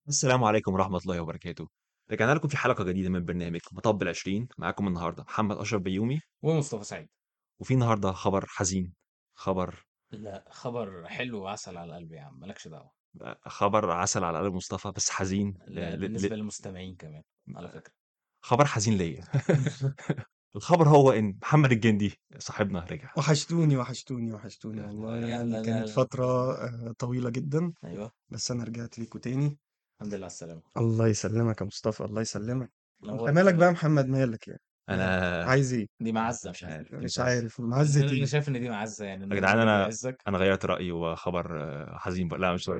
السلام عليكم ورحمة الله وبركاته. رجعنا لكم في حلقة جديدة من برنامج مطب ال20 معاكم النهارده محمد أشرف بيومي ومصطفى سعيد وفي النهارده خبر حزين خبر لا خبر حلو وعسل على القلب يا عم مالكش دعوة خبر عسل على قلب مصطفى بس حزين لا ل... بالنسبة ل... للمستمعين كمان على فكرة خبر حزين ليا الخبر هو إن محمد الجندي صاحبنا رجع وحشتوني وحشتوني وحشتوني والله لا يعني لا لا كانت لا. فترة آه، طويلة جدا ايوه بس أنا رجعت ليكوا تاني الحمد لله على السلامة الله يسلمك يا مصطفى الله يسلمك انت نورت مالك يا بقى يا باشا. محمد مالك يعني أنا عايز ايه دي معزة مش عارف مش عارف معزة انا ايه شايف ان دي معزة يعني ان يا جدعان ربنا أنا بيعزك أنا غيرت رأيي وخبر آه، حزين بقى لا مش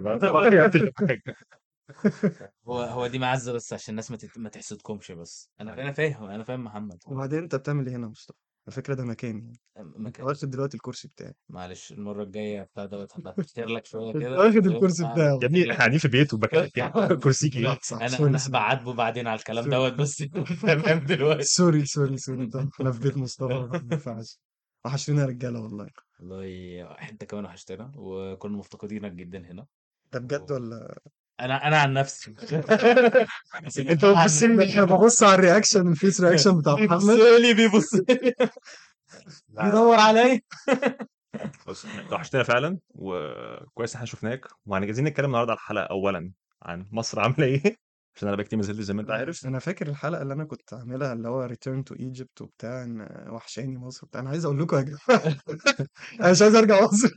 هو هو دي معزة بس عشان الناس ما, تت... ما تحسدكمش بس انا انا فاهم انا فاهم محمد وبعدين انت بتعمل ايه هنا يا مصطفى على فكرة ده مكاني يعني انت مكان واخد دلوقتي الكرسي بتاعي معلش المرة الجاية بتاع دوت هتشير لك شوية انت كده واخد شوف الكرسي آه، بتاعه يا ابني احنا قاعدين في بيت وبكلمك كرسيك لا ايه صح انا سوري انا سوري هبعاتبه بعدين على الكلام سوري دوت بس تمام دلوقتي سوري سوري سوري ده احنا في بيت مصطفى ما ينفعش وحشتوني يا رجالة والله والله انت كمان وحشتنا وكنا مفتقدينك جدا هنا ده بجد ولا انا انا عن نفسي انت بتبص لي انا ببص على الرياكشن الفيس رياكشن بتاع بيبص محمد لي بيبص لي بيدور عليا بص انت وحشتنا فعلا وكويس ان احنا شفناك وهنجازين نتكلم النهارده على الحلقه اولا عن مصر عامله ايه عشان انا بقى كتير ما نزلتش زي ما انت عارف انا فاكر الحلقه اللي انا كنت عاملها اللي هو ريتيرن تو ايجيبت وبتاع ان وحشاني مصر وبتاع انا عايز اقول لكم يا جماعه انا مش عايز ارجع مصر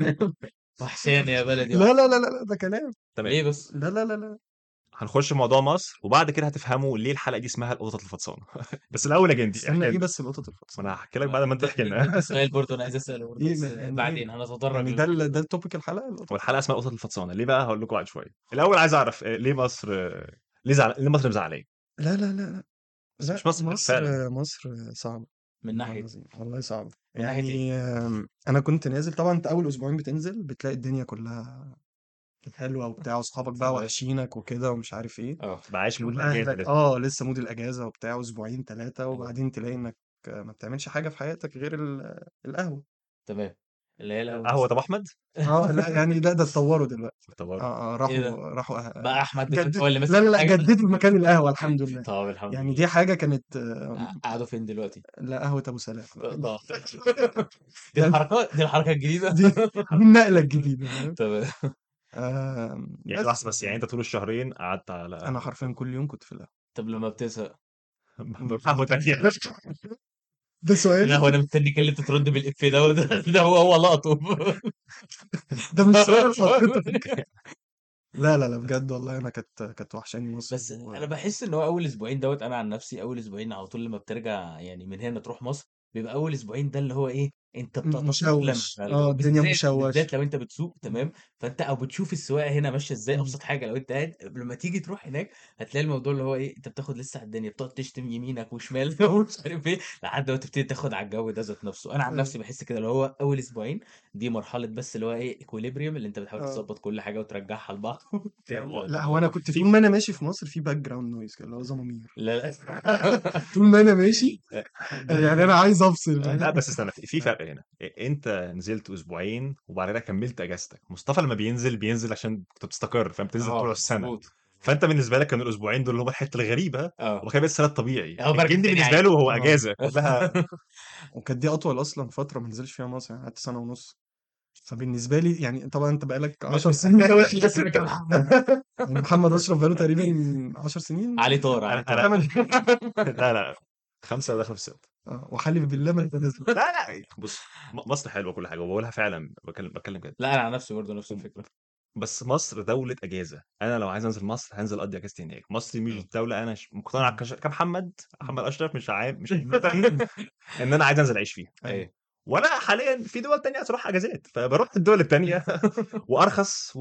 وحشاني يا بلدي لا لا لا لا ده كلام تمام ليه بس لا لا لا لا هنخش في موضوع مصر وبعد كده هتفهموا ليه الحلقه دي اسمها القطط الفطسانه بس الاول يا جندي استنى احكي ايه لنا. بس القطط ما الفطسانه انا هحكي لك بعد ما انت تحكي لنا ده سؤال برضه انا عايز اساله برضه ايه بس يعني ايه بعدين هنتطرق يعني ده لل- ال- ده التوبيك الحلقه القطط والحلقه اسمها القطط الفطسانه ليه بقى هقول لكم بعد شويه الاول عايز اعرف آه، ليه مصر آه، ليه زعل... ليه مصر مزعلانه لا لا لا لا بس لا مش مصر بس فعلا مصر مصر صعبه من والله ناحيه العظيم والله صعبه من ناحيه ايه؟ يعني آم، انا كنت نازل طبعا انت اول اسبوعين بتنزل بتلاقي الدنيا كلها حلوه وبتاع واصحابك بقى تمام. وحشينك وكده ومش عارف ايه اه تبقى عايش مود الاجازه واهلك لسه. اه لسه مود الاجازه وبتاع اسبوعين ثلاثه ايوه وبعدين تلاقي انك ما بتعملش حاجه في حياتك غير ال- القهوه تمام اللي هي الاول قهوه بس ابو احمد اه لا يعني لا ده اتطوروا دلوقتي طب اه اه ايه راحوا ده راحوا أه بقى احمد دلوقتي جدد هو اللي لا ماسك لا لا الحاجه جددوا مكان القهوه الحمد لله طب الحمد يعني لله دي حاجه كانت آه، قعدوا فين دلوقتي؟ لا قهوه ابو سلام اه دي الحركات دي الحركه الجديده دي دي النقله الجديده فاهم تمام آه يعني بس لحظه بس يعني انت طول الشهرين قعدت على انا حرفيا كل يوم كنت في القهوه طب لما بتزهق قهوه تانيه ده سؤال لا هو انا مستنيك اللي انت ترد بالافيه ده ده, ده هو هو لقطه ده مش سؤال حضرتك لا لا لا بجد والله انا كانت كانت وحشاني مصر بس و... انا بحس ان هو اول اسبوعين دوت انا عن نفسي اول اسبوعين على طول لما بترجع يعني من هنا تروح مصر بيبقى اول اسبوعين ده اللي هو ايه انت بتتأقلم مشوش على اه الجو الدنيا بالذات مشوش بالذات لو انت بتسوق تمام فانت او بتشوف السواقه هنا ماشيه ازاي ابسط حاجه لو انت قاعد لما تيجي تروح هناك هتلاقي الموضوع اللي هو ايه انت بتاخد لسه على الدنيا بتقعد تشتم يمينك وشمال ومش عارف ايه لحد ما تبتدي تاخد على الجو ده ذات نفسه انا عن نفسي بحس كده اللي هو اول اسبوعين دي مرحله بس اللي هو ايه ايكوليبريم اللي انت بتحاول اه تظبط كل حاجه وترجعها لبعض لا هو انا كنت طول ما انا ماشي في مصر في باك جراوند نويز كده اللي هو زمامير لا لا طول ما انا ماشي يعني انا عايز افصل لا بس استنى في في فرق هنا انت نزلت اسبوعين وبعد كده كملت اجازتك مصطفى لما بينزل بينزل عشان كنت بتستقر فانت بتنزل طول اه السنه مظبوط فانت بالنسبه لك كانوا الاسبوعين دول اللي هم الحته الغريبه اه وبعد كده بقيت السنه الطبيعي هو برجع الجندي تاني بالنسبه عادي له هو اه اجازه كلها وكانت دي اطول اصلا فتره ما نزلش فيها مصر يعني قعدت سنه ونص فبالنسبه لي يعني طبعا انت بقالك 10 سنين يعني محمد اشرف بقاله تقريبا 10 سنين علي طار علي انا طار انا لا لا خمسه داخل في سته اه وحلف بالله ما انت نازل لا لا بص م- مصر حلوه كل حاجه وبقولها فعلا بتكلم بتكلم كده لا انا عن نفسي برضه نفس الفكره بس مصر دوله اجازه انا لو عايز انزل مصر هنزل اقضي اجازتي هناك مصر مش دوله انا ش- مقتنع كش- كمحمد محمد اشرف مش عام مش ان انا عايز انزل اعيش فيها ايوه ايه وانا حاليا في دول تانية اروح اجازات فبروح الدول التانية وارخص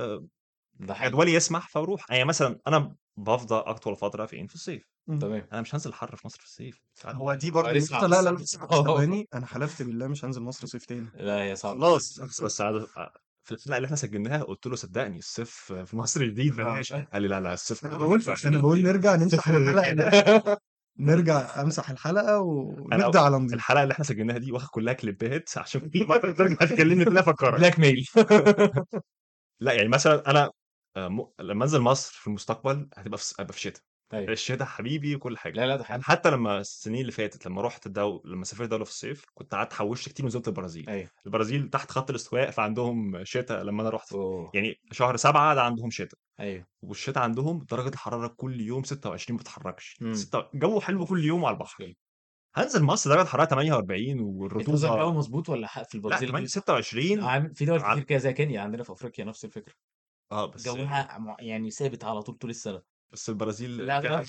ده حقيقي وجدولي يسمح فبروح يعني مثلا انا بفضل اطول فتره فين في الصيف مم. تمام انا مش هنزل حر في مصر في الصيف هو دي هو برضه دي نقطة صعبة لا لا لا الصراحة. ثواني انا حلفت بالله مش هنزل مصر صيف تاني لا هي صعبة خلاص بس بس عايز- في الحلقه اللي احنا سجلناها قلت له صدقني الصيف في مصر جديد بلاش قال لي لا لا الصيف انا بقول انا بقول نرجع نمسح الحلقة نرجع امسح الحلقة ونبدا على نضيف الحلقه اللي احنا سجلناها دي واخد كلها كليبات عشان في مره ترجع تكلمني تلاقي افكرك بلاك ميل لا يعني مثلا انا آه، م... لما انزل مصر في المستقبل هتبقى في هبقى في الشتاء ايوه الشتاء حبيبي وكل حاجه لا لا ده يعني حقيقي حتى لما السنين اللي فاتت لما رحت الدو... لما سافرت دوله في الصيف كنت قعدت حوشت كتير ونزلت البرازيل ايوه البرازيل تحت خط الاستواء فعندهم شتاء لما انا رحت اوه يعني شهر سبعة ده عندهم شتاء ايوه والشتاء عندهم درجة الحرارة كل يوم 26 ما بتتحركش امم ستة جو حلو كل يوم على البحر مشكله هنزل مصر درجة الحرارة 48 انت قصدك والرطوبة الجو مظبوط ولا حق في لا البرازيل 8 غير 26 عامل في دول على كتير كده زي كينيا عندنا في افريقيا نفس الفكره اه بس جوها مع- يعني ثابت على طول طول السنه بس البرازيل لا فيها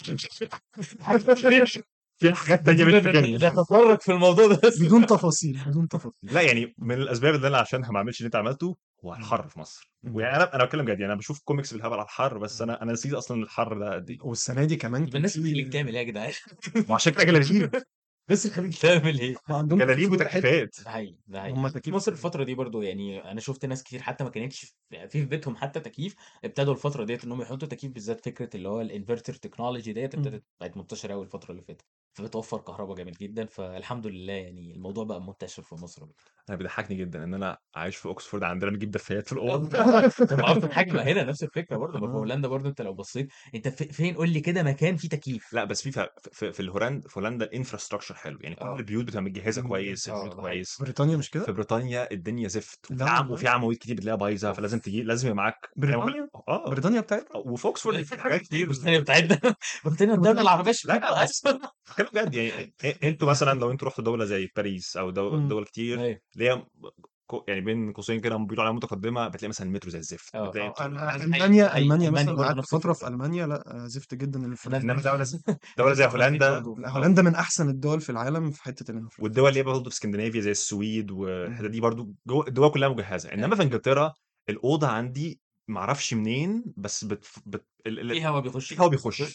لا فيها حاجات تانية مش في كينيا نتطرق في الموضوع ده بس بدون تفاصيل بدون تفاصيل لا يعني من الاسباب اللي انا عشانها ما اعملش اللي انت عملته هو مم. الحر في مصر مم. ويعني انا انا بتكلم جد يعني انا بشوف كوميكس بالهبل على الحر بس مم. انا انا نسيت اصلا الحر ده قد ايه والسنه دي كمان يبقى كان الناس بتخليك في تعمل ايه يا جدعان وعشان كده جلاليب بس بتخليك تعمل ايه ما عندهم جلاليب تكييف واحد وتكييفات ده حقيقي ده حقيقي هم في تكييف مصر الفترة دي برضو يعني أنا شفت ناس كتير حتى ما كانتش في في بيتهم حتى تكييف ابتدوا الفترة ديت إنهم يحطوا تكييف بالذات فكرة اللي هو الانفرتر تكنولوجي ديت مم. ابتدت بقت منتشرة أوي الفترة اللي فاتت فبتوفر كهرباء جامد جدا فالحمد لله يعني الموضوع بقى منتشر في مصر انا بيضحكني جدا ان انا عايش في اوكسفورد عندنا بنجيب دفايات في الاوض طب أكتر حاجة ما هنا نفس الفكرة برضه ما في آه. هولندا برضه أنت لو بصيت أنت في- فين قول لي كده مكان فيه تكييف لا بس في ف- في, في الهولند في هولندا الانفراستراكشر حلو يعني كل اه البيوت بتبقى متجهزه مم. كويس اه البيوت ده حقيقي كويس بريطانيا مش كده؟ في بريطانيا الدنيا زفت وفي لا عم والله وفي عواميد كتير بتلاقيها بايظه فلازم اوف تجي لازم يبقى معاك بريطانيا؟ اه بريطانيا بتاعتنا؟ وفي اوكسفورد في حاجات كتير بريطانيا بتاعتنا بريطانيا الدولة العربية الشقيقة لا أصلا بتكلم بجد يعني إ- انتوا مثلا لو انتوا رحتوا دوله زي باريس او دو- مم. دول كتير أيوه اللي هي كو- يعني بين قوسين كده بيقولوا عليها متقدمه بتلاقي مثلا المترو زي الزفت اه بتلاقي اه أنا- ده حقيقي المانيا حقيقي المانيا مثلا ألمانيا برضه قعدت نفس فتره في الفكرة المانيا لا زفت جدا الانفراستراكشر هولندا انما دوله زي دوله زي الانفراستراكشر هولندا برضه لا اه هولندا من احسن الدول في العالم في حته الانفراستراكشر والدول اللي هي برضه في اسكندنافيا زي السويد والحتت مم. دي برضه جو الدول كلها مجهزه انما ايوه في انجلترا الاوضه عندي معرفش منين بس بت... بت... ال... ال... في هوا في بيخش هوا بيخش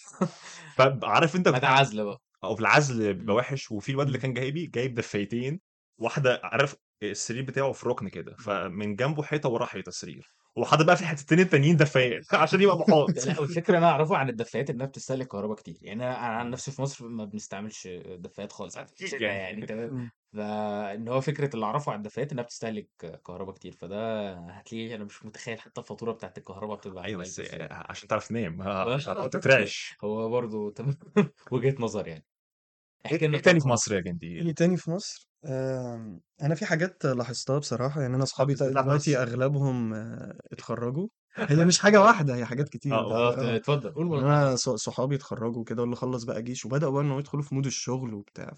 فعارف انت ما ده بتاع عزل بقى او في العزل بيبقى مم. وحش وفي الواد اللي مم. كان جايبي جايب دفايتين واحده عارف السرير بتاعه في ركن كده فمن جنبه حيطه وراه حيطه السرير وحاطط بقى في الحتتين التانيين دفايات عشان يبقى محاط لا والفكره انا اعرفه عن الدفايات انها بتستهلك كهرباء كتير يعني انا أنا عن نفسي في مصر ما بنستعملش دفايات خالص اكيد شتاء يعني يعني تمام مم. فان هو فكره اللي اعرفه عن الدفايات انها بتستهلك كهرباء كتير فده هتلاقيه انا مش متخيل حتى الفاتوره بتاعت الكهرباء بتبقى ايوه عامله بس ازاي عشان تعرف تنام ف- عشان ما تترعش هو برضه تمام وجهه نظر يعني ايه احكي لنا إيه تاني طب في اه مصر يا جندي ايه تاني في مصر آم، انا في حاجات لاحظتها بصراحه يعني انا اصحابي بتطلع دلوقتي مصر اغلبهم آه، اتخرجوا هي مش حاجه واحده هي حاجات كتير اه بس اه اوكي اه اتفضل قول يعني والله انا ص- صحابي اتخرجوا كده واللي خلص بقى جيش وبداوا بقى انه يدخلوا في مود الشغل وبتاع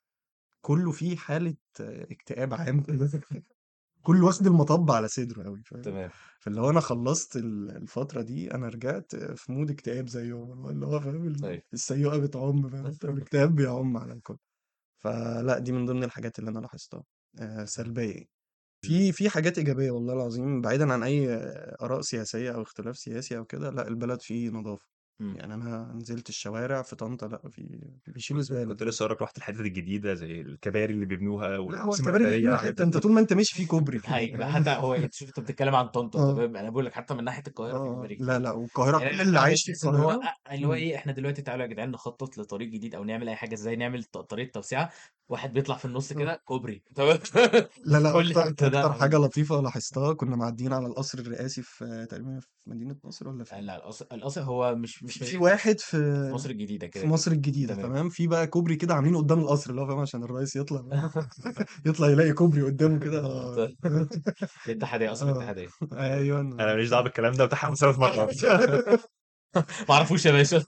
فكله فيه حاله آه، اكتئاب عام كده كل واخد المطب على صدره قوي فاهم تمام فاللي هو انا خلصت ال- الفتره دي انا رجعت في مود اكتئاب زيهم اللي هو فاهم ال- طيب السيئه بتعم فاهم الاكتئاب بيعم على الكل فلا دي من ضمن الحاجات اللي انا لاحظتها آه، سلبيه يعني. في في حاجات ايجابيه والله العظيم بعيدا عن اي آه، اراء سياسيه او اختلاف سياسي او كده لا البلد فيه نظافه مم. يعني انا نزلت الشوارع في طنطا لا في بيشيلوا زباله كنت لسه اقول لك رحت الحتت الجديده زي الكباري اللي بيبنوها لا هو والعاصمه الكباري دي في الاداريه كل حته انت طول ما انت ماشي في كوبري ده فيه حقيقي فاهم حتى هو انت شوف انت بتتكلم عن طنطا اه تمام انا بقول لك حتى من ناحيه القاهره في اه كباري لا كتير لا والقاهره يعني كل انا اللي انا عايش في بحس ان هو القاهره اللي هو مم. ايه احنا دلوقتي تعالوا يا جدعان نخطط لطريق جديد او نعمل اي حاجه ازاي نعمل ط- طريق توسعه واحد بيطلع في النص اه كده كوبري تمام لا لا كل اكتر حته ده اكتر حاجه لطيفه لاحظتها كنا معديين على القصر الرئاسي في تقريبا في مدينه نصر ولا فين لا القصر القصر هو مش مش في مدينه واحد في في مصر الجديده في كده كده مصر الجديده تمام تمام في بقى كوبري كده عاملينه قدام القصر اللي هو فاهم عشان الرئيس يطلع يطلع يلاقي كوبري قدامه كده اه اه طيب. الاتحاديه قصر اه الاتحاديه ايوه انا ماليش دعوه بالكلام ده وتحت ثلاث مرات ما اعرفوش يا باشا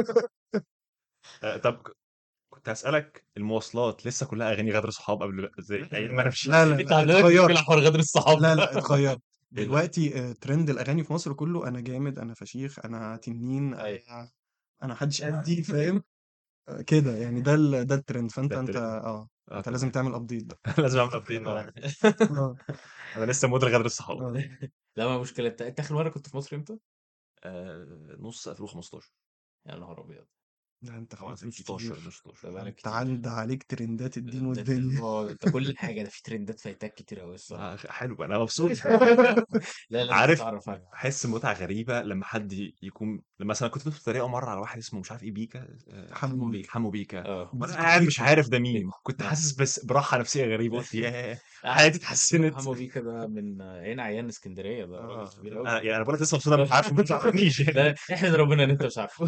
آه، طب ك- كنت هسألك المواصلات لسه كلها اغاني غدر صحاب قبل زي ايام ما انا مشيت لا لا انت لا عندك مشكله اتغيرت حوار غدر الصحاب لا ده لا اتغيرت ايه ده دلوقتي آه، ترند الاغاني في مصر كله انا جامد انا فشيخ انا تنين ايوه انا انا محدش قدي فاهم آه، كده يعني ده ال... ده الترند فانت ده انت الترند اه اه انت لازم تمام تعمل ابديت بقى لازم اعمل ابديت اه بقى اه انا لسه مود غدر الصحاب اه لا ما مشكله انت انت اخر مره كنت في مصر امتى؟ آه، نص 2015 يا نهار ابيض لا انت طبعا فايتك 16 كتير مش 16 ده بقالك انت كتير عند عليك ترندات الدين ده في والدنيا اه انت كل حاجه ده في ترندات فايتاك كتير قوي الصراحه آه، حلو انا مبسوط لا لا عارف تعرف عنها بحس متعه غريبه لما حد ي- يكون لما مثلا كنت بتريقه مره على واحد اسمه مش عارف ايه بيكا آه، حمو بيكا حمو بيكا اه وانا قاعد مش عارف ده مين بيكا كنت اه حاسس بس براحه نفسيه غريبه قلت ياه آه، حياتي اتحسنت حمو بيكا ده من عين عيان اسكندريه ده راجل اه كبير قوي آه، يعني انا بقول لك لسه مبسوط انا مش عارف ما تعرفنيش لا يعني احمد ربنا ان انت مش عارفه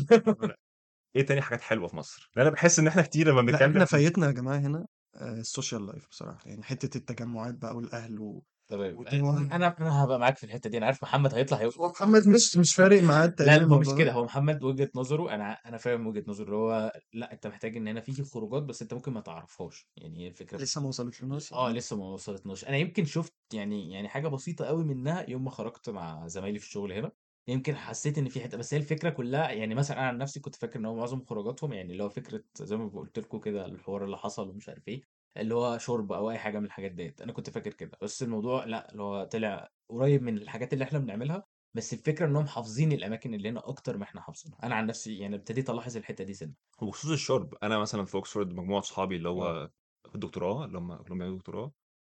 ايه تاني حاجات حلوه في مصر لان انا بحس ان احنا كتير لما لا بنتكلم احنا فايتنا يا جماعه هنا آه، السوشيال لايف بصراحه يعني حته التجمعات بقى والاهل و... تمام وتنوع انا انا هبقى معاك في الحته دي انا عارف محمد هيطلع هيقول هو محمد مش مش فارق معاه لا تقريبا لا هو مش الموضوع كده ده هو محمد وجهة نظره انا انا فاهم وجهة نظره اللي هو لا انت محتاج ان هنا في خروجات بس انت ممكن ما تعرفهاش يعني هي الفكره في لسه ما وصلتلناش اه يعني لسه ما وصلتناش انا يمكن شفت يعني يعني حاجه بسيطه قوي منها يوم ما خرجت مع زمايلي في الشغل هنا يمكن حسيت ان في حته بس هي الفكره كلها يعني مثلا انا عن نفسي كنت فاكر ان هو معظم خروجاتهم يعني اللي هو فكره زي ما قلت لكم كده الحوار اللي حصل ومش عارف ايه اللي هو شرب او اي حاجه من الحاجات ديت انا كنت فاكر كده بس الموضوع لا اللي هو طلع قريب من الحاجات اللي احنا بنعملها بس الفكره انهم حافظين الاماكن اللي هنا اكتر ما احنا حافظينها انا عن نفسي يعني ابتديت الاحظ الحته دي سنه وبخصوص الشرب انا مثلا في اوكسفورد مجموعه صحابي اللي اه هو في الدكتوراه اللي هم كلهم بيعملوا دكتوراه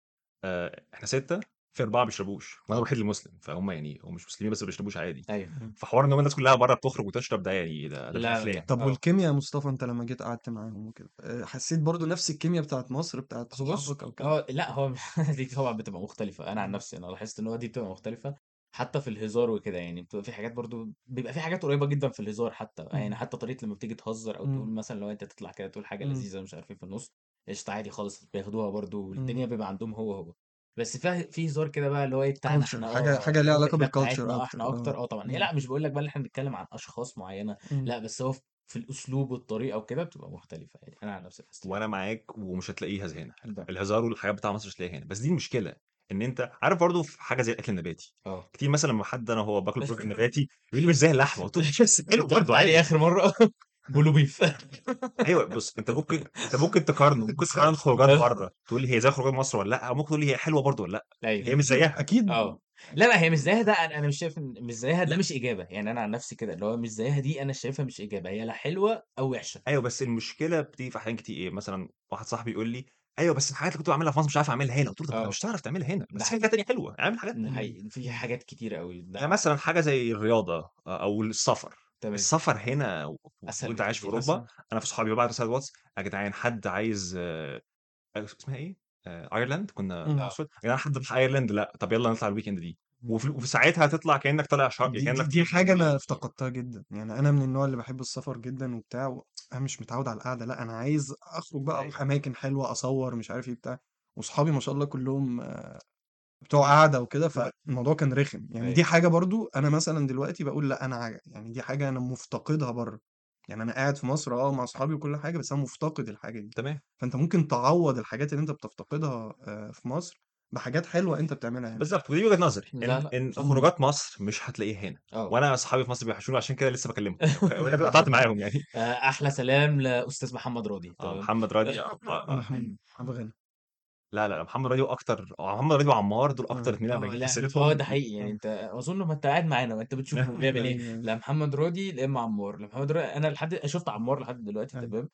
آه، احنا سته في اربعه ما بيشربوش وانا الوحيد المسلم فهم يعني هم مش مسلمين بس ما بيشربوش عادي ايوه فحوار ان هم الناس كلها بره بتخرج وتشرب ده يعني ده ده مش لا افلام طب اه والكيمياء يا مصطفى انت لما جيت قعدت معاهم وكده آه، حسيت برضو نفس الكيمياء بتاعت مصر بتاعت هو بص صحابك او كده اه لا هو دي طبعا بتبقى مختلفة أنا عن مم. نفسي أنا لاحظت إن هو دي بتبقى مختلفة حتى في الهزار وكده يعني بتبقى في حاجات برضو بيبقى في حاجات قريبة جدا في الهزار حتى يعني مم. حتى طريقة لما بتيجي تهزر أو تقول مم. مثلا لو أنت تطلع كده تقول حاجة مم. لذيذة مش عارف إيه في النص قشطة عادي خالص بياخدوها برضو مم. والدنيا بيبقى عندهم هو هو بس في في هزار كده بقى اللي هو ايه بتاعنا كالتشر احنا حاجه اه حاجه ليها علاقه احنا بالكالتشر بتاعتنا اه اكتر احنا اكتر اه اه طبعا هي مم. لا مش بقول لك بقى اللي احنا بنتكلم عن اشخاص معينة مم. لا بس هو في الاسلوب والطريقة وكده بتبقى مختلفة يعني انا عن نفسي لاحظت كده وانا معاك ومش هتلاقيه هنا ده الهزار والحاجات بتاع مصر مش هتلاقيها هنا بس دي المشكله ان انت عارف برضو في حاجه زي الاكل النباتي اه كتير مثلا لما حد انا هو باكل بروتين نباتي يقول لي مش زي اللحمه قلت له بس حلو برضه تعالي عادي اخر مره بولو بيف ايوه بص انت ممكن انت ممكن تقارنه ممكن تقارن خروجات بره تقول لي هي زي خروجات مصر ولا لا او ممكن تقول لي هي حلوه برضه ولا لا هي ايوه مش زيها اكيد اه لا لا هي مش زيها ده انا أنا مش شايف ان مش زيها ده مش اجابه يعني انا عن نفسي كده اللي هو مش زيها دي انا شايفها مش اجابه هي لا حلوه او وحشه ايوه بس المشكله بتيجي في احيان كتير ايه مثلا واحد صاحبي يقول لي ايوه بس الحاجات اللي كنت بعملها في مصر مش عارف اعملها هنا قلت له طب ما اه مش هتعرف تعملها هنا ده بس في حقيقي حاجات تانيه حلوه اعمل حاجات ده مم. حقيقي في حاجات كتيره قوي ده يعني مثلا حاجه زي الرياضه او السفر تمام السفر هنا و- اسهل وانت عايش في بكتير اوروبا اسهل انا في صحابي ببعت رساله واتس يا جدعان حد عايز آه، اسمها ايه؟ آه، ايرلاند كنا في مم. اه اوكسفورد يا جدعان حد راح ايرلاند لا طب يلا نطلع الويك اند دي مم. وفي, وفي ساعتها هتطلع كانك طالع شهر دي دي, كانك دي حاجة أنا افتقدتها جدا يعني أنا من النوع اللي بحب السفر جدا وبتاع و... أنا مش متعود على القعدة لا أنا عايز أخرج بقى أروح ايوه أماكن حلوة أصور مش عارف إيه بتاع وصحابي ما شاء الله كلهم آه، بتوع قعدة وكده فالموضوع كان رخم يعني دي ايوه حاجة برضو أنا مثلا دلوقتي بقول لا أنا عاجة. يعني دي حاجة أنا مفتقدها بره يعني أنا قاعد في مصر أه مع أصحابي وكل حاجة بس أنا مفتقد الحاجة دي تمام فأنت ممكن تعوض الحاجات اللي أنت بتفتقدها آه، في مصر بحاجات حلوة أنت بتعملها هنا بالظبط ودي وجهه نظري ان لا لا ان صح مم. خروجات مصر مش هتلاقيها هنا اه وانا اصحابي في مصر بيوحشوني عشان كده لسه بكلمهم يعني قطعت معاهم يعني آه، احلى سلام لاستاذ محمد راضي اه تمام محمد راضي آه، آه، آه. محمود محمد غني لا لا لا، محمد راضي واكتر محمد راضي وعمار دول اكتر اه اتنين انا اه بجيب لا اه سيرتهم ده حقيقي يعني آه. انت اظن ما انت قاعد معانا ما انت بتشوف هو بيعمل ايه ايوه لا محمد راضي لا اما عمار لا محمد راضي انا لحد شفت عمار لحد دلوقتي ايوه تمام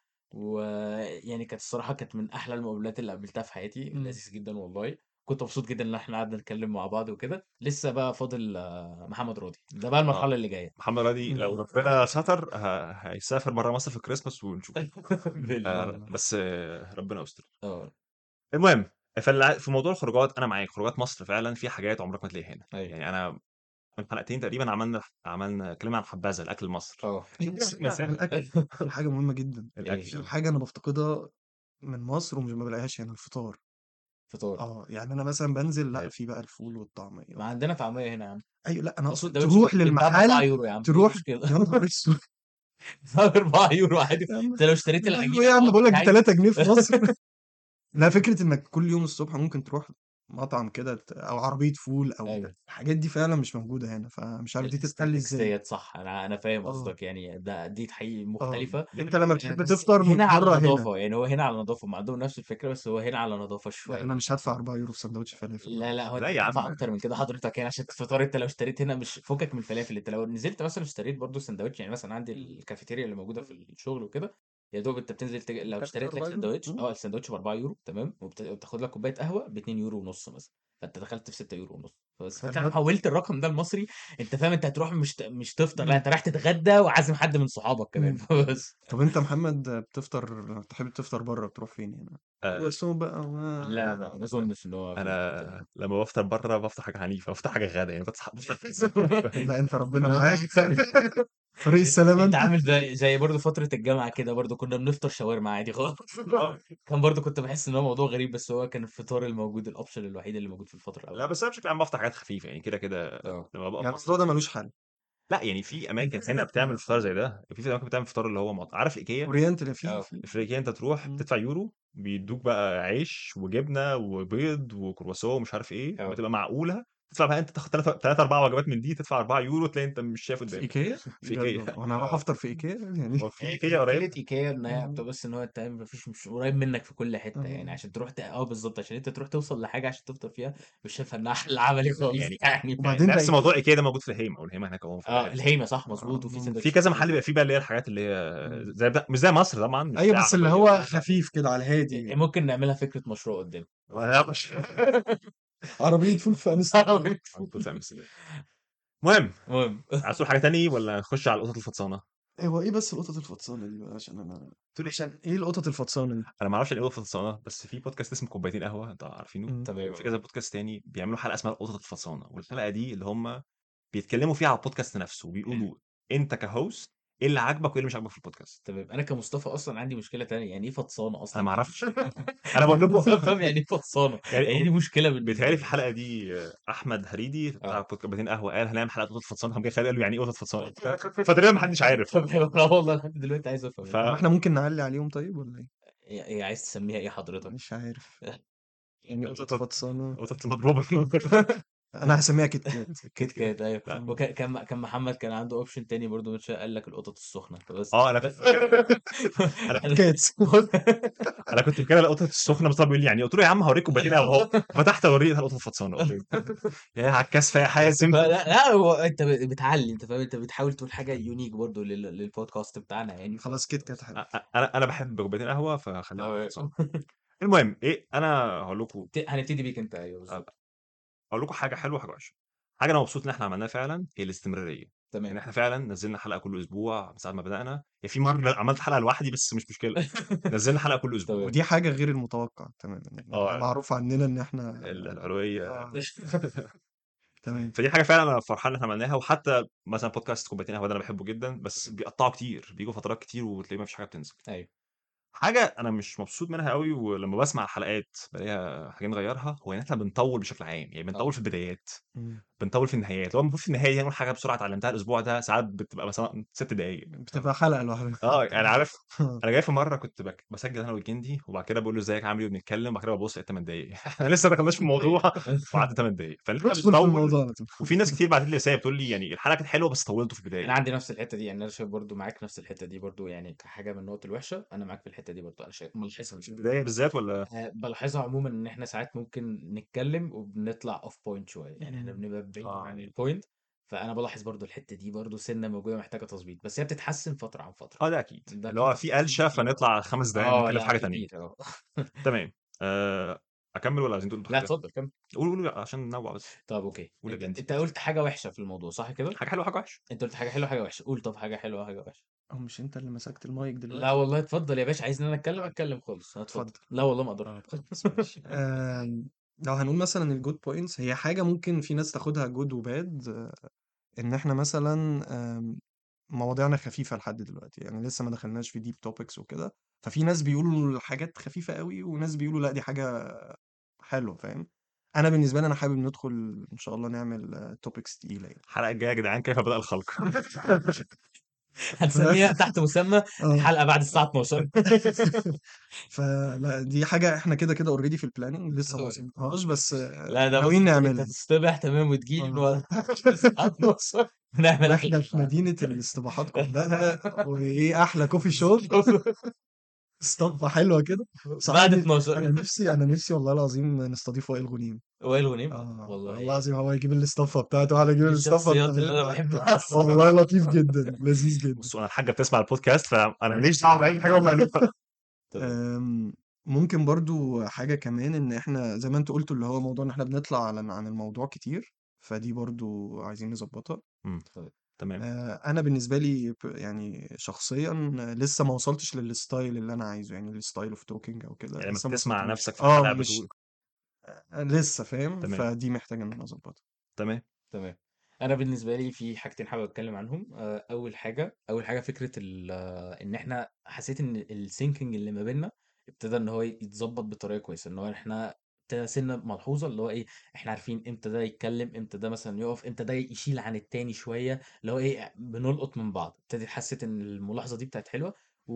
ويعني كانت الصراحه كانت من احلى المقابلات اللي قابلتها في حياتي مم. لذيذ جدا والله كنت مبسوط جدا ان احنا قعدنا نتكلم مع بعض وكده لسه بقى فاضل آه، محمد راضي ده بقى اه المرحله اللي جايه محمد راضي مم. لو ربنا ستر ه- هيسافر بره مصر في الكريسماس ونشوف بالله آه الله بس آه ربنا يستر اه المهم فالع- في موضوع الخروجات انا معاك خروجات مصر فعلا في حاجات عمرك ما تلاقيها هنا ايوه يعني انا من حلقتين تقريبا عملنا عملنا اتكلمنا عن حبذا الاكل المصري اه ايوه بس لا الاكل الاكل حاجه مهمه جدا الاكل ايه في حاجه انا بفتقدها من مصر ومش ما بلاقيهاش هنا الفطار فطار اه يعني انا مثلا بنزل لا حلو. في بقى الفول والطعميه ما عندنا طعميه هنا يا عم ايوه لا انا اقصد سندوتش تروح بيتباع ب 4 للمحل يورو يا عم ايه تروح المشكله يا نهار اسود 4 يورو عادي يا عم انت لو اشتريت ايوه العجينه يا عم بقول لك ب عادي 3 جنيه في مصر لا فكره انك كل يوم الصبح ممكن تروح مطعم كده ت أو عربية فول أو أيوه. الحاجات دي فعلًا مش موجودة هنا، فمش عارف دي تتحل الaesthetics إزاي؟ ديّة صح، أنا أنا فاهم آه. قصدك يعني ده دي حقيقي آه، مختلفة أنت لمّا آآ بتحب بس تفطر من هنا على برّه هنا. نضافة، يعني هو هنا على نضافة، هُم عندهم نفس الفكرة بس هو هنا على نضافة لأ شوية. أنا مش هادفع 4€ في ساندوتش فلافل لا، لأ، هو لا أنت يا هتدفع عم. أكتر من كده حضرتك يعني عشان الفطار أنت لو اشتريت هنا مش فكك من الفلافل، أنت لو نزلت مثلًا اشتريت برضه ساندوتش يعني مثلًا عندي الكافتيريا اللي موجودة في الشغل وكده، يا دوب أنت بتنزل تج لو كارت اشتريت لك 4€؟ ساندوتش إمم. آه، الساندوتش ب4€ تمام، وبت وبتاخد لك كوباية قهوة ب2€ مثلًا، فأنت دخلت في 6€ بس، فأنت لو حلوة حوّلت الرقم ده لمصري أنت فاهم أنت هتروح مش ت مش تفطر، لأ إمم. أنت رايح تتغدى وعازم حد من صحابك كمان إمم. فبس. طب أنت محمد بتفطر تحب تفطر برّه بتروح فين هنا؟ آآ كرواسون بقى و لا، لا، ما أظنش إن هو في الحتة أنا دي. لمّا بافطر برّه بافطر حاجة عنيفة، بافطر حاجة غدا يعني باصحى لأ أنت ربنا معاك طريق السلامة أنت أنت. عامل زي زي برضه فترة الجامعة كده برضه كنا بنفطر شاورما عادي خالص آه. كان برضه كنت باحس إن هو موضوع غريب بس هو كان الفطار الموجود الoption الوحيد اللي موجود في الفترة لأ الأول. بس أنا بشكل عام بافطر حاجات خفيفة يعني كده، كده آه. لمّا بابقى يعني مصر الموضوع ده ما لوش حل. لأ يعني في أماكن هنا بتعمل فطار زي ده، في أماكن بتعمل فطار اللي هو مط عارف الإيكيا؟ أورينتال في آه. في في الإيكيا أنت تروح إمم. تدفع يورو بيدّوك بقى عيش وجبنة وبيض وكرواسون ومش عارف إيه، آه. بتبقى معقولة، تدفع بقى أنت تاخد 3 3، 4 وجبات من دي تدفع 4€ تلاقي أنت مش شايف في قدامك. إيكيا؟ في بجد إيكيا والله! وأنا هاروح آه. أفطر في إيكيا يعني هو في هي إيكيا قريب مشكلة إيكيا إن هي آه. بتبقى بس إن هو أنت ما فيش مش قريب منك في كل حتة يعني آه. عشان تروح ت آه بالضبط عشان أنت تروح توصل لحاجة عشان تفطر فيها مش شايفها إنها حل عملي خالص يعني يعني فاهم؟ وبعدين ده نفس إيكيا موضوع إيكيا ده موجود في الهيمة والهيمة هناك أهو في آه، الآخر. الهيمة صح آه، مضبوط وفي ممكن. في سندوتشات كذا كتير. محل بيبقى فيه بقى اللي هي الحاجات اللي هي إمم. زي بتاع مش زي مصر طبعًا مش أيوه بتاع بس اللي عربية. هو خفيف كده على الهادي. ممكن نعملها فكرة مشروع قدام. عربية فول في أمستردام. عربية فول. المهم المهم عايز تقول حاجة تاني والّا نخش على القطط الفطسانة؟ هو إيه بس القطط الفطسانة دي بقى عشان أنا تقول إيه؟ عشان إيه القطط الفطسانة دي؟ أنا ما أعرفش يعني إيه قطط الفطسانة بس في بودكاست اسمه كوبايتين قهوة أنتم عارفينه؟ إمم. تمام وفي كذا بودكاست تاني بيعملوا حلقة اسمها القطط الفطسانة والحلقة دي اللي هم بيتكلموا فيها على البودكاست نفسه وبيقولوا أنت كhost إيه اللي عاجبك وإيه اللي مش عاجبك في البودكاست؟ تمام أنا كمصطفى أصلًا عندي مشكلة تانية يعني إيه فطسانة أصلًا؟ أنا ما أعرفش أنا باقول لكم فاهم يعني إيه فطسانة؟ يعني يعني دي مشكلة بالنسبة بيتهيأ لي لي. في الحلقة دي أحمد هريدي بتاع آه. بودك كوبايتين قهوة قال هنعمل حلقة قطط فطسانة قام جاي خالد قال له يعني إيه قطط فطسانة؟ فتقريبا ما حدش عارف لا والله لحد دلوقتي عايز أفهم ف طب إحنا ممكن نعلّي عليهم طيب والّا إيه؟ إيه إيه عايز تسميها إيه حضرتك؟ مش عارف. يعني قطط قطط فطسانة قطط مضروبة أنا هاسميها كيت كات. كيت كات أيوه لأ. إمم. وكان كان كان محمد كان عنده option تاني برضه من شوية قال لك القطط السخنة فبس آه أنا بس أنا أنا كاتس. أنا كنت فاكرها القطط السخنة بس هو بيقول لي يعني قلت له يا عم هاوريك كوبايتين قهوة أهو فتحت أوريه لقيتها القطط الفطسانة قلت له يا عكاز يا حازم فلا لا هو أنت ب بتعلّي أنت فاهم أنت بتحاول تقول حاجة unique برضه لل للpodcast بتاعنا يعني ف خلاص كيت كات حلو. أ أ أنا أنا باحب كوبايتين قهوة فخليها قطط آه. فطسانة المهم إيه أنا هاقول لكم ت هنبتدي بيك أنت أيوه آه، بالضبط هاقول لكم حاجة حلوة وحاجة وحشة حاجة أنا مبسوط إن إحنا عملناها فعلًا هي الاستمرارية إن تمام إحنا فعلًا نزلنا حلقة كل أسبوع من ساعة ما بدأنا هي في مرة عملت حلقة لوحدي بس مش مشكلة نزلنا حلقة كل أسبوع تمام ودي حاجة غير المتوقع تمامًا يعني إحنا آه معروف عننا إن إحنا ال العلوية آه. تمام. فدي حاجة فعلًا أنا فرحان إن إحنا عملناها وحتى مثلًا بودكاست كوبايتين قهوة ده أنا باحبه جدًا بس بيقطّعوا كتير بييجوا فترات كتير وتلاقي ما فيش حاجة بتنزل أيوه حاجة أنا مش مبسوط منها أوي ولمّا باسمع الحلقات بالاقيها محتاجين نغيّرها هو إن إحنا بنطوّل بشكل عام يعني آه. بنطوّل في البدايات إمم. بنطوّل في النهايات اللي هو المفروض في النهاية دي هنقول حاجة بسرعة اتعلمتها الأسبوع ده ساعات بتبقى مثلًا 6 دقايق بتبقى حلقة لوحدها. آه يعني عارف آه. أنا جاي في مرة كنت بك باسجل أنا والجندي وبعد كده باقول له إزيك عامل إيه وبنتكلم وبعد كده بابُص لقيت 8 دقايق إحنا لسه ما دخلناش في الموضوع وعدّى 8 دقايق فإن إحنا ندخل في بنطوّل الموضوع على طول. وفي ناس كتير بعتت لي رسايل بتقول لي يعني الحلقة كانت حلوة بس طوّلتوا في أنا البداية عندي نفس الحتة دي يعني أنا شايف برضه معاك نفس الحتة دي برضه يعني كحاجة من النقط الوحشة أنا معاك في الحتة دي برضه أنا شايف ملاحظها في البداية بالذات والّا آآ بالاحظها عمومًا إن إحنا ساعات ممكن نتكلم وبنطلع off point شوية، يعني إحنا إمم. بنبقى بعيد آه. عن الpoint فأنا بالاحظ برضه الحتة دي برضه سِنّة موجودة محتاجة تضبيط، بس هي بتتحسن فترة عن فترة. آه ده أكيد ده اللي في هو تحسين في قلشة كتير. فنطلع 5 دقايق آه نتكلم في لأ حاجة تانية كتير آه. تمام آآ أكمّل والّا عايزين تقولوا أنتم لأ حاجة؟ اتفضل كمّل. قولوا قولوا عشان ننوّع بس طب أوكي قول يا أ جندي أنت قُلت حاجة وحشة في الموضوع صح كده؟ حاجة حلوة وحاجة وحشة أنت قُلت حاجة حلوة وحاجة وحشة، قُل طب حاجة حلوة وحاجة وحشة. هو مش أنت اللي مسكت المايك لا دلوقتي؟ والله اتفضل يا باشا عايزني أنا أتكلم أتكلم خالص، آه اتفضل. اتفضل. لا والله ما أقدرش. آه خلاص ماشي. آمم لو هنقول مثلًا الgood points هي حاجة ممكن في ناس تاخدها good وbad إن إحنا مثلًا آمم مواضيعنا خفيفة لحد دلوقتي، يعني لسه ما دخلناش في deep topics وكده، ففي ناس بيقولوا حاجات خفيفة أوي وناس بيقولوا لأ دي حاجة حلوة فاهم؟ أنا بالنسبة لي أنا حابب ندخل إن شاء الله نعمل topics تقيلة يعني. الحلقة الجاية يا جدعان كيف بدأ الخلق هنسميها تحت مسمى اه الحلقه بعد الساعه 12 فلا دي حاجة احنا كده كده اوريدي في البلاننج لسه ما وصلناش بس لا ده بص ناويين انت نعملها تصطبح تمام وتجيلي اه نقعد الساعه 12 ونعمل واحنا في مدينة الاستباحات كلها وايه احلى كوفي شوب اسطمبة حلوة كده بعد صحيح انا 12 نفسي انا نفسي والله العظيم نستضيف وائل غنيم وائل غنيم اه والله والله العظيم هو يجيب الاستفة بتاعته وانا اجيب من الاستفة الشخصيات اللي انا بتاعتي بحبها اصلا والله لطيف جدا لذيذ جدا بصوا انا الحاجه بتسمع البودكاست فانا ماليش دعوه باي حاجه هم بيعملوها تمام أم، ممكن برضو حاجة كمان ان احنا زي ما انت قلتوا اللي هو موضوع ان احنا بنطلع عن عن الموضوع كتير فدي برضو عايزين نظبطها مم. طيب. تمام آه، انا بالنسبة لي ب- يعني شخصيا لسه ما وصلتش للستايل اللي انا عايزه يعني الستايل اوف توكينج او كده يعني لما لسه ما بتسمع وصلتلوش نفسك في اه الحلقه مش بتقول آه، لسه فاهم تمام فدي محتاجة ان انا اظبطها تمام تمام انا بالنسبه لي في حاجتين حابب اتكلم عنهم آه، اول حاجه اول حاجه فكره ال- آه، ان احنا حسيت ان السينكينج اللي ما بيننا ابتدى ان هو يتظبط بطريقه كويسه ان هو احنا ابتدى سنه ملحوظه اللي هو ايه احنا عارفين امتى ده يتكلم امتى ده مثلا يقف امتى ده يشيل عن التاني شويه اللي هو ايه بنلقط من بعض ابتديت حسيت ان الملاحظه دي بتاعت حلوه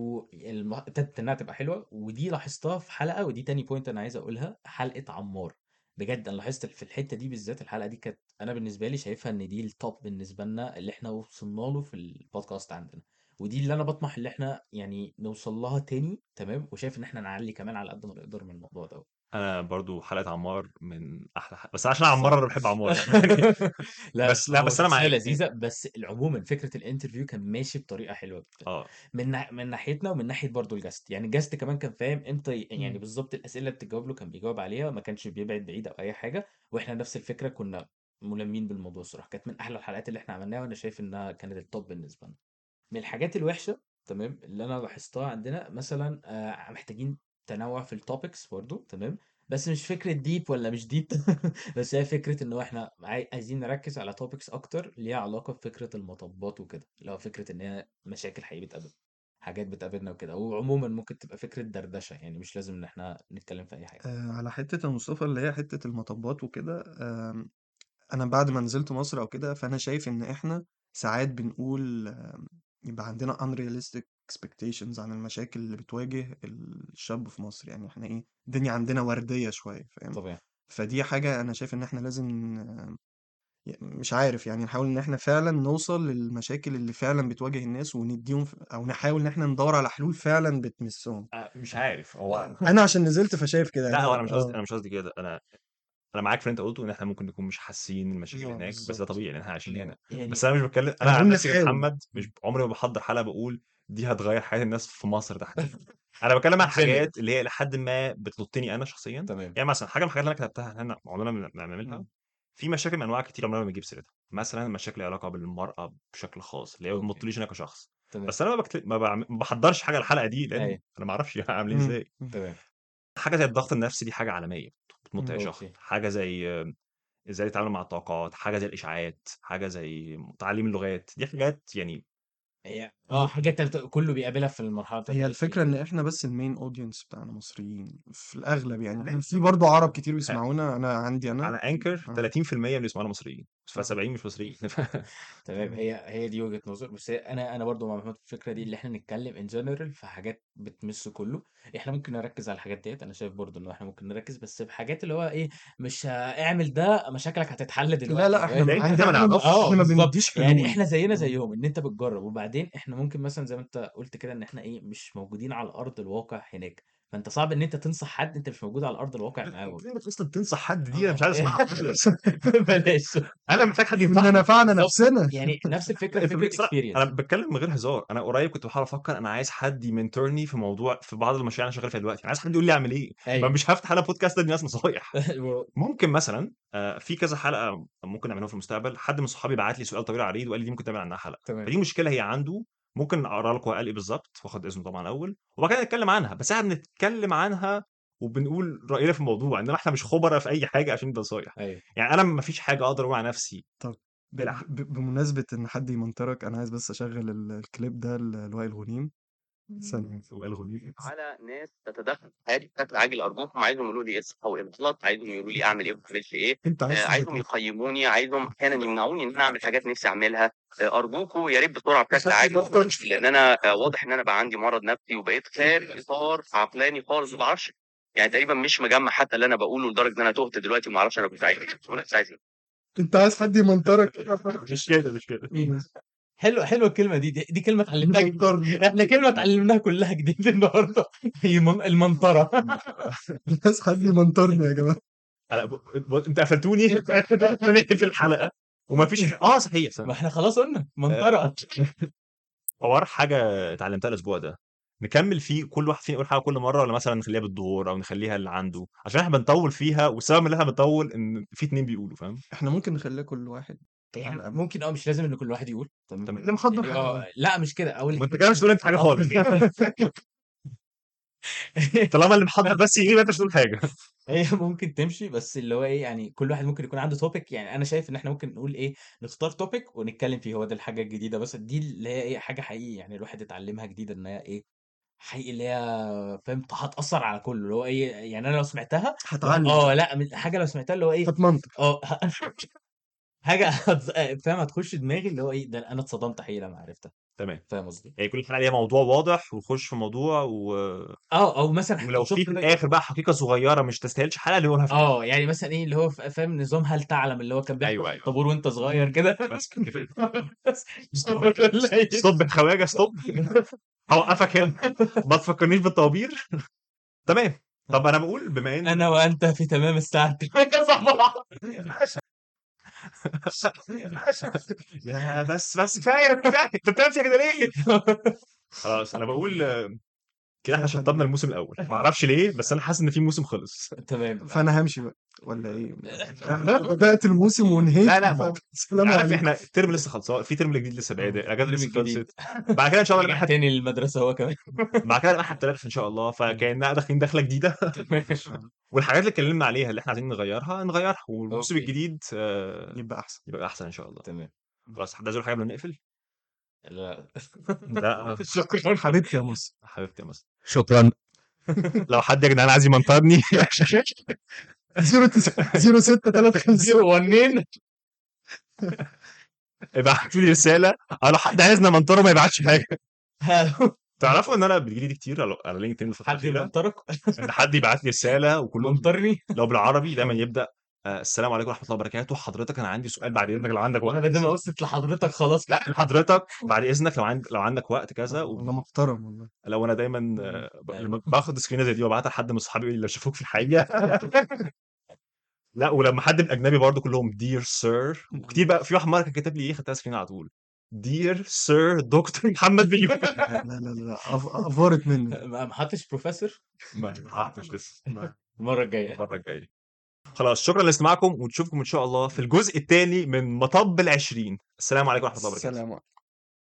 وابتدت انها تبقى حلوه ودي لاحظتها في حلقه ودي تاني بوينت انا عايز اقولها حلقه عمار بجد انا لاحظت في الحته دي بالذات الحلقه دي كانت انا بالنسبه لي شايفها ان دي التوب بالنسبه لنا اللي احنا وصلنا له في البودكاست عندنا ودي اللي انا بطمح اللي احنا يعني نوصل لها تاني تمام وشايف ان احنا نعلي كمان على قد ما نقدر من الموضوع ده انا برضو حلقه عمار من احلى حلقة. بس عشان عمار انا بحب عمار يعني لا بس لا هو بس انا شخصيه معاك لذيذه بس عموما فكره الانترفيو كان ماشي بطريقه حلوه جدا اه من ناح- من ناحيتنا ومن ناحيه برضو الجاست يعني الجاست كمان كان فاهم امتى ي- يعني مم. بالظبط الاسئله اللي بتجاوب له كان بيجاوب عليها ما كانش بيبعد بعيد او اي حاجه واحنا نفس الفكره كنا ملمين بالموضوع الصراحه كانت من احلى الحلقات اللي احنا عملناها وانا شايف انها كانت التوب بالنسبه لنا من الحاجات الوحشه تمام اللي انا لاحظتها عندنا مثلا آه، محتاجين تنوع في التوبكس برضو تمام بس مش فكره ديب ولا مش ديب بس هي فكره ان هو احنا عاي- عايزين نركز على توبكس اكتر ليها علاقه بفكره المطبات وكده اللي هو فكره ان هي مشاكل حقيقيه بتقابل حاجات بتقابلنا وكده وعموما ممكن تبقى فكره دردشه يعني مش لازم ان احنا نتكلم في اي حاجه آه، على حتة المصطفى اللي هي حتة المطبات وكده آم، انا بعد ما نزلت مصر او كده فانا شايف ان احنا ساعات بنقول آم، يبقى عندنا unrealistic expectations عن المشاكل اللي بتواجه الشاب في مصر يعني احنا ايه الدنيا عندنا وردية شوية فاهم طبيعي فدي حاجة انا شايف ان احنا لازم آم، ي- مش عارف يعني نحاول ان احنا فعلا نوصل للمشاكل اللي فعلا بتواجه الناس ونديهم ف- او نحاول ان احنا ندور على حلول فعلا بتمسهم آه، مش عارف هو انا عشان نزلت فشايف كده لا يعني هو انا مش قصدي اه انا مش قصدي كده انا انا معاك في اللي انت قلته ان احنا ممكن نكون مش حاسين المشاكل اه هناك بس ده بالظبط طبيعي لان احنا عايشين هنا يعني بس انا مش بتكلم انا انا عن بقول نفسي نحاول كمحمد مش عمري ما بحضر حلقه بقول دي هتغير حياه الناس في مصر تحديدا انا بتكلم عن genuine. حاجات اللي هي لحد ما بتنطني انا شخصيا تمام يعني مثلا حاجه من الحاجات اللي انا كتبتها احنا عمرنا ما بنعملها مم. في مشاكل من انواع كتير عمرنا ما بنجيب سيرتها مثلا مشاكل ليها علاقه بالمراه بشكل خاص اللي هي ما اوكي بتمطليش انا كشخص تمام بس انا ما, بكتب... ما, بعمل... ما بحضرش حاجه الحلقه دي لان ايوه انا ما اعرفش عاملين مم. ازاي مم. تمام حاجه زي الضغط النفسي دي حاجه عالميه بتموت مم. اي شخص اوكي حاجه زي آه، ازاي تتعامل مع الطاقات حاجه زي الاشاعات حاجه زي تعليم اللغات دي حاجات يعني هي اه هي حاجات بت- كله بيقابلها في المرحله بتاعت هي ال الفكرة ان احنا بس المين اودينس بتاعنا مصريين في الاغلب يعني إحنا في برضه عرب كتير بيسمعونا انا عندي انا على انكر اه 30% من اللي يسمعونا مصريين اه ف70 مش مصريين تمام هي هي دي وجهة نظر بس هي- انا انا برضو مع محمد في الفكره دي اللي احنا نتكلم ان جنرال في حاجات بتمس كله احنا ممكن نركز على الحاجات ديت انا شايف برضو ان احنا ممكن نركز بس بحاجات اللي هو ايه مش ه- اعمل ده مشاكلك هتتحل لا دلوقتي لا احنا فاهم لان معاك احنا ما احنا نعرفش اه احنا ما بالظبط بنديش يعني حلول احنا زينا اه زيهم ان انت بتجرب وبعدين احنا ممكن مثلا زي ما انت قلت كده ان احنا ايه مش موجودين على ارض الواقع هناك فانت صعب ان انت تنصح حد انت مش موجود على ارض الواقع معاه كلمة اصلا تنصح حد دي انا مش عايز اه اسمعها خالص بلاش انا محتاج حد احنا ينصحني نفعنا بالظبط نفسنا يعني نفس الفكره في انت فكره بصراحة انا اكسبيرينس بتكلم من غير هزار انا قريب كنت بحاول افكر انا عايز حد يمنتورني في موضوع في بعض المشاريع اللي انا شغال فيها دلوقتي انا عايز حد يقول لي اعمل ايه ما ايوه مش هفتح انا بودكاست ادي ناس نصايح ممكن مثلا آه، في كذا حلقه ممكن نعملها في المستقبل حد من صحابي بعت لي سؤال طويل عريض وقال لي دي ممكن تعمل عنها حلقه تمام فدي مشكله هي عنده ممكن اقرا لكم قال ايه بالظبط واخد اذنه طبعا الاول وبعد كده نتكلم عنها بس احنا بنتكلم عنها وبنقول راينا في الموضوع انما احنا مش خبراء في اي حاجه عشان ندي نصايح ايوه يعني انا ما فيش حاجه اقدر اقول على نفسي طب ب الح... ب بمناسبة ان حد يمنطرك انا عايز بس اشغل ال- الكليب ده ل- لوائل غنيم ثانية سؤال غريب على ناس تتدخل في حياتي بشكل عاجل ارجوكم عايزهم يقولوا لي ايه الصح وايه الغلط عايزهم يقولوا لي اعمل ايه وما اعملش ايه انت عايز آه، عايزهم تذاكر يقيموني عايزهم احيانا يمنعوني ان انا اعمل حاجات نفسي اعملها آه، ارجوكم يا ريت بسرعه بشكل عاجل لان انا آه، واضح ان انا بقى عندي مرض نفسي وبقيت خارج اطار عقلاني خالص ما بعرفش يعني تقريبا مش مجمع حتى اللي انا بقوله لدرجه ان انا تهت دلوقتي وما اعرفش انا كنت عايز ايه كنت عايز ايه انت عايز حد يمنطرك مش كده مش كده حلو حلو الكلمه دي دي, دي كلمه اتعلمناها جديد. يمنطرني احنا كلمه اتعلمناها كلها جديد النهارده هي من- المنطره عايز حد يمنطرني يا جماعة أنا ب... ب... انت قفلتوني في الحلقه وما فيش اه صحيح ما صح. احنا خلاص قلنا منطره حوار حاجه اتعلمتها الاسبوع ده نكمل فيه كل واحد فينا يقول حاجه كل مره ولا مثلا نخليها بالدور او نخليها اللي عنده عشان احنا بنطول فيها والسبب اللي احنا بنطول ان في اتنين بيقولوا فاهم احنا ممكن نخليها كل واحد يعني ممكن اه مش لازم ان كل واحد يقول تمام تمام. اللي محضر يعني حاجة اه لا مش كده اول ما انت كده مش تقول انت حاجه خالص طالما اللي محضر بس يجيب انت مش تقول حاجه هي ممكن تمشي بس اللي هو ايه يعني كل واحد ممكن يكون عنده توبيك يعني انا شايف ان احنا ممكن نقول ايه نختار توبيك ونتكلم فيه هو ده الحاجه الجديده بس دي اللي هي ايه حاجه حقيقي يعني الواحد يتعلمها جديده ان هي ايه حقيقي اللي هي فاهم هتاثر على كله اللي هو ايه يعني انا لو سمعتها هتعلم اه لا من- حاجه لو سمعتها اللي هو ايه هتمنطق اه حاجه هتز- فاهم هتخش دماغي اللي هو ايه ده انا اتصدمت حقيقي لما عرفتها تمام فاهم قصدي يعني كل حلقه ليها موضوع واضح ونخش في موضوع و... اه او مثلا ولو في شفت في الاخر بقى حقيقه صغيره مش تستاهلش حلقه اللي نقولها في اه يعني مثلا ايه اللي هو ف- فاهم نظام هل تعلم اللي هو كان بيحصل أيوة، في أيوة. الطابور وانت صغير كده بس كفاية. بس ولا إيه؟ ستوب الخواجه ستوب هوقفك هنا ما تفكرنيش بالطوابير تمام طب انا بقول بما ان انا وانت في تمام الساعه يا بس بس كفايه كفايه انت بتعمل فيها كده ليه؟ خلاص انا بقول آه، كده احنا شطبنا الموسم الاول ما اعرفش ليه بس انا حاسس ان في موسم خلص تمام فانا همشي بقى ولا ايه بدأت الموسم ونهيت لا، لا، ما- السلام عارف عليكم احنا الترم لسه خلصان في ترم جديد لسه بادئ الاجازه الترم لسه الجديد. خلصت بعد كده ان شاء الله رجع نبقى تاني للمدرسه هو كمان بعد كده نبقى احنا الثلاثه ان شاء الله فكاننا داخلين دخله جديده والحاجات اللي اتكلمنا عليها اللي احنا عايزين نغيرها نغيرها والموسم أوكي. الجديد آه، يبقى احسن يبقى احسن ان شاء الله تمام خلاص حد عايز يقول حاجه قبل ما نقفل؟ لا لا شكرا حبيبتي يا مصر حبيبتي يا مصر شكرا لو حد يا جدعان عايز يمنطرني 0 6 3 5 ونين ابعتوا لي رساله اه لو حد عايزنا منطره ما يبعتش حاجه هالو. تعرفوا ان انا بتجيلي دي كتير على على لينكد ان الفتره حد الاخيره يمطرك ان حد يبعت لي رساله وكلهم ممطرني لو بالعربي دايما يبدا آه، السلام عليكم ورحمه الله وبركاته حضرتك انا عندي سؤال بعد اذنك لو عندك وقت انا ده ما وصلت لحضرتك خلاص لا حضرتك بعد اذنك لو عندك لو عندك وقت كذا والله محترم والله لو انا دايما آه، ب- لما باخد سكرين زي دي وابعتها لحد من صحابي يقول لي لو شافوك في الحقيقه لا ولما حد من اجنبي برضه كلهم دير سير وكتير بقى في واحد مره كان كاتب لي ايه خدتها سكرين على طول دير سير دكتور محمد بيومي لا لا لا لا أف- افورت مني ما ما حطش بروفيسور ما حطش لسه المره الجايه المره الجايه خلاص شكرا لاستماعكم ونشوفكم ان شاء الله في الجزء الثاني من مطب العشرين السلام عليكم ورحمه الله وبركاته السلام عليكم